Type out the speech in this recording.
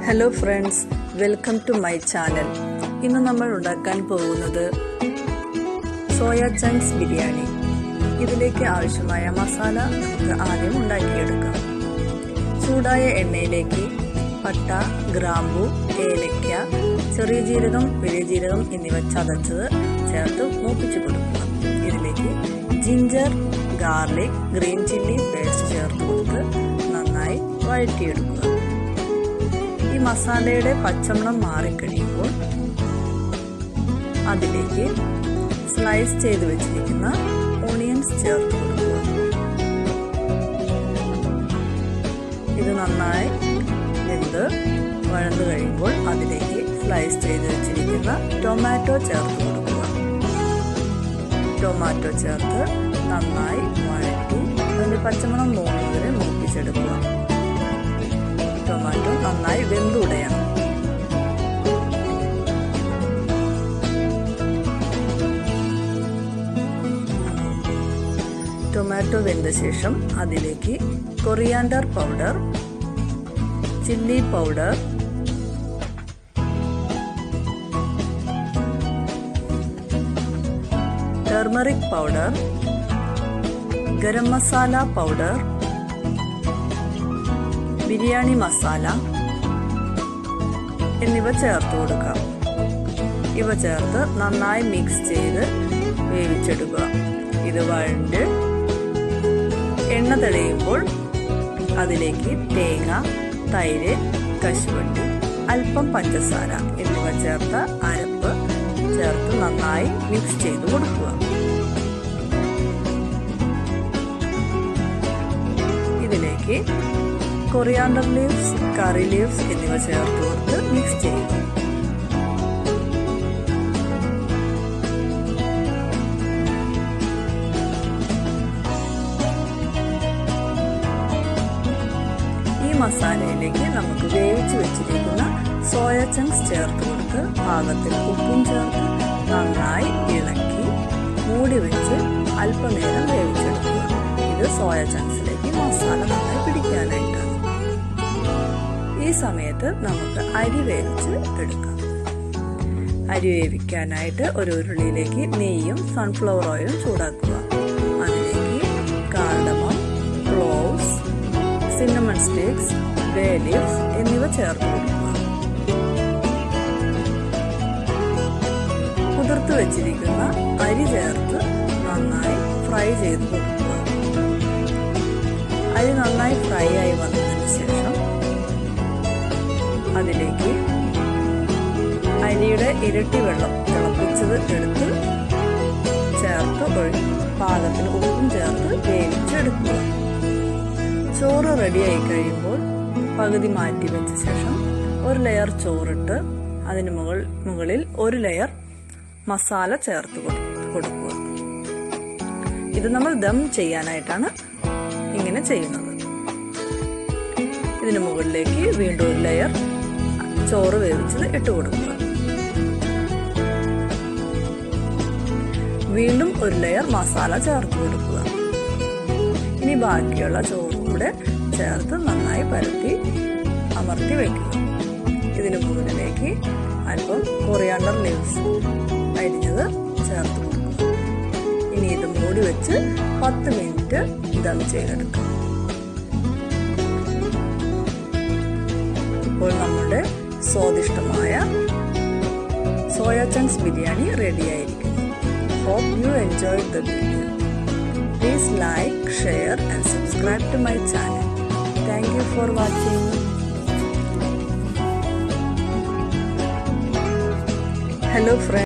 Hello friends welcome to my channel ഇന്ന് നമ്മൾ ഉണ്ടാക്കാൻ പോകുന്നത് സോയ ചങ്ക്സ് ബിരിയാണി ഇതിലേക്ക് ആവശ്യമായ മസാല നമുക്ക് ആദ്യം ഉണ്ടാക്കിയെടുക്കാം ചൂടായ എണ്ണയിലേക്ക് പട്ട ഗ്രാമ്പു ഏലയ്ക്ക ചെറിയ ജീരകം വലിയ ജീരകം എന്നിവ ചതച്ചത് ചേർത്ത് മൂപ്പിച്ചു കൊടുക്കുക ഇതിലേക്ക് ginger garlic green chilli paste ചേർത്ത് കൊടുത്ത് നന്നായി വഴറ്റിയെടുക്കുക ഈ മസാലയുടെ പച്ചമണം മാറിക്കഴിയുമ്പോൾ അതിലേക്ക് സ്ലൈസ് ചെയ്ത് വെച്ചിരിക്കുന്ന ഓണിയൻസ് ചേർത്ത് കൊടുക്കുക ഇത് നന്നായി വെന്ത് വഴന്നു കഴിയുമ്പോൾ അതിലേക്ക് സ്ലൈസ് ചെയ്ത് വെച്ചിരിക്കുന്ന ടൊമാറ്റോ ചേർത്ത് കൊടുക്കുക ടൊമാറ്റോ ചേർത്ത് നന്നായി വഴറ്റി അതിന്റെ പച്ചമണം പോകുന്നവരെ മൂപ്പിച്ചെടുക്കുക ടൊമാറ്റോ നന്നായി വെന്തുടയണം ടൊമാറ്റോ വെന്ത ശേഷം അതിലേക്ക് coriander powder chilli powder turmeric powder garam masala powder biryani masala എന്നിവ ചേർത്ത് കൊടുക്കാം ഇവ ചേർത്ത് നന്നായി മിക്സ് ചെയ്ത് വേവിച്ചെടുക്കുക ഇത് വഴണ്ട് എണ്ണ തെളിയുമ്പോൾ അതിലേക്ക് തേങ്ങ തൈര് കശുവണ്ടി അല്പം പഞ്ചസാര എന്നിവ ചേർത്ത അരപ്പ് ചേർത്ത് നന്നായി മിക്സ് ചെയ്ത് കൊടുക്കുക ഇതിലേക്ക് കൊറിയാണ്ടർ ലീവ്സ് കറി ലീവ്സ് എന്നിവ ചേർത്ത് കൊടുത്ത് മിക്സ് ചെയ്യുക ഈ മസാലയിലേക്ക് നമുക്ക് വേവിച്ച് വെച്ചിരിക്കുന്ന സോയ ചങ്ക്സ് ചേർത്ത് കൊടുത്ത് പാകത്തിന് ഉപ്പും ചേർത്ത് നന്നായി ഇളക്കി മൂടി വെച്ച് അല്പനേരം വേവിച്ചെടുക്കുക ഇത് സോയ ചങ്ക്സിലേക്ക് മസാല നന്നായി പിടിക്കാനായിട്ടാണ് ഈ സമയത്ത് നമുക്ക് അരി വേവിച്ച് എടുക്കാം അരി വേവിക്കാനായിട്ട് ഒരു ഉരുളിയിലേക്ക് നെയ്യും സൺഫ്ലവർ ഓയിലും ചൂടാക്കുക അതിലേക്ക് cardamom cloves cinnamon sticks bay leaves എന്നിവ ചേർത്ത് കൊടുക്കുക കുതിർത്ത് വെച്ചിരിക്കുന്ന അരി ചേർത്ത് നന്നായി ഫ്രൈ ചെയ്ത് കൊടുക്കുക അരി നന്നായി ഫ്രൈ ആയി വന്നതിന് ശേഷം അതിലേക്ക് അരിയുടെ ഇരട്ടി വെള്ളം തിളപ്പിച്ചത് എടുത്ത് ചേർത്ത് ഒഴി പാകത്തിന് ഉപ്പും ചേർത്ത് വേവിച്ചെടുക്കുക ചോറ് റെഡിയായി കഴിയുമ്പോൾ പകുതി മാറ്റി വെച്ച ശേഷം ഒരു ലെയർ ചോറിട്ട് അതിന് മുകൾ മുകളിൽ ഒരു ലെയർ മസാല ചേർത്ത് കൊടുക്കുക ഇത് നമ്മൾ ദം ചെയ്യാനായിട്ടാണ് ഇങ്ങനെ ചെയ്യുന്നത് ഇതിന് മുകളിലേക്ക് വീണ്ടും ഒരു ലെയർ ചോറ് വേവിച്ചത് ഇട്ട് കൊടുക്കുക വീണ്ടും ഒരു ലെയർ മസാല ചേർത്ത് കൊടുക്കുക ഇനി ബാക്കിയുള്ള ചോറും കൂടെ ചേർത്ത് നന്നായി പരത്തി അമർത്തി വയ്ക്കുക ഇതിന് മുകളിലേക്ക് അല്പം കൊറിയാണ്ടർ ലീവ്സ് അരിഞ്ഞത് ചേർത്ത് കൊടുക്കുക ഇനി ഇത് മൂടി വെച്ച് പത്ത് മിനിറ്റ് ദം ചെയ്തെടുക്കുക ഇപ്പോൾ നമ്മുടെ സ്വാദിഷ്ടമായ സോയ ചങ്ക്സ് ബിരിയാണി റെഡിയായിരിക്കുന്നു hope you enjoy the video Please like, share and subscribe to my channel. Thank you for watching. Hello friends.